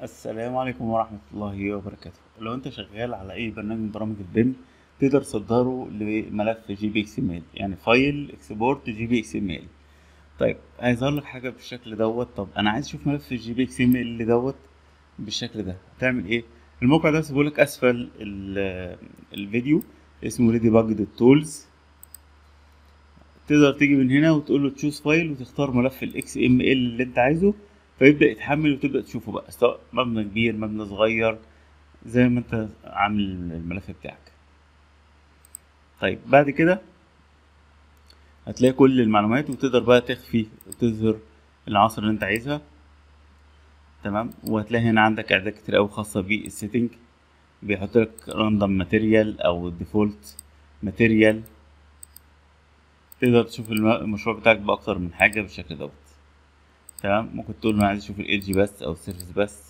السلام عليكم ورحمة الله وبركاته لو انت شغال على اي برنامج من برامج البيم تقدر تصدره لملف جي بي اكس ام ال يعني فايل اكسبورت جي بي اكس ام ال طيب هيظهر لك حاجة بالشكل دوت طب انا عايز اشوف ملف جي بي اكس ام ال دوت بالشكل ده هتعمل ايه الموقع ده سيبهولك اسفل ال- الفيديو اسمه ريدي باج دوت تولز تقدر تيجي من هنا وتقول له تشوز فايل وتختار ملف الاكس ام ال اللي انت عايزه فيبدا يتحمل وتبدا تشوفه بقى سواء مبنى كبير مبنى صغير زي ما انت عامل الملف بتاعك طيب بعد كده هتلاقي كل المعلومات وتقدر بقى تخفي وتظهر العناصر اللي انت عايزها تمام وهتلاقي هنا عندك اعداد كتير قوي خاصه بالسيتنج بيحط لك راندوم ماتيريال او ديفولت ماتيريال تقدر تشوف الم- المشروع بتاعك باكتر من حاجه بالشكل دوت تمام ممكن تقول انا عايز اشوف الايدج بس او السيرفيس بس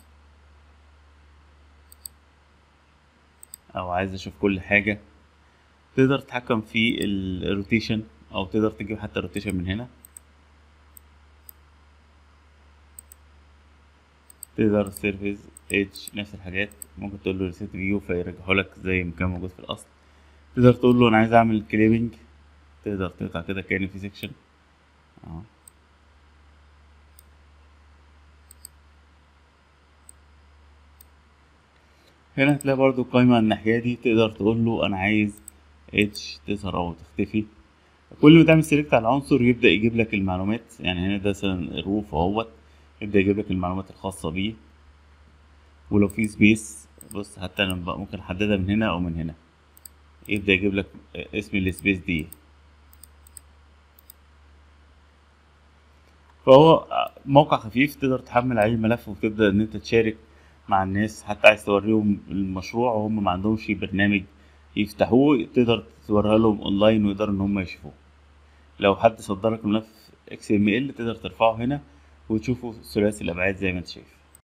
او عايز اشوف كل حاجه تقدر تتحكم في الروتيشن او تقدر تجيب حتى الروتيشن من هنا تقدر سيرفيس ايدج نفس الحاجات ممكن تقول له ريسيت فيو فيرجعه لك زي ما كان موجود في الاصل تقدر تقول له انا عايز اعمل كليبنج تقدر تقطع كده كأن في سيكشن اهو هنا هتلاقي برضو قائمة الناحية دي تقدر تقول له أنا عايز اتش تظهر أو تختفي كل ما تعمل سيلكت على عنصر يبدأ يجيب لك المعلومات يعني هنا ده مثلا الروف اهوت يبدأ يجيب لك المعلومات الخاصة بيه ولو في سبيس بص حتى أنا بقى ممكن أحددها من هنا أو من هنا يبدأ يجيب لك اسم السبيس دي فهو موقع خفيف تقدر تحمل عليه الملف وتبدأ إن أنت تشارك مع الناس حتى عايز توريهم المشروع وهم ما عندهمش برنامج يفتحوه تقدر توريها لهم اونلاين ويقدروا ان هم يشوفوه لو حد صدرك ملف اكس ام ال تقدر ترفعه هنا وتشوفه ثلاثي الابعاد زي ما انت شايف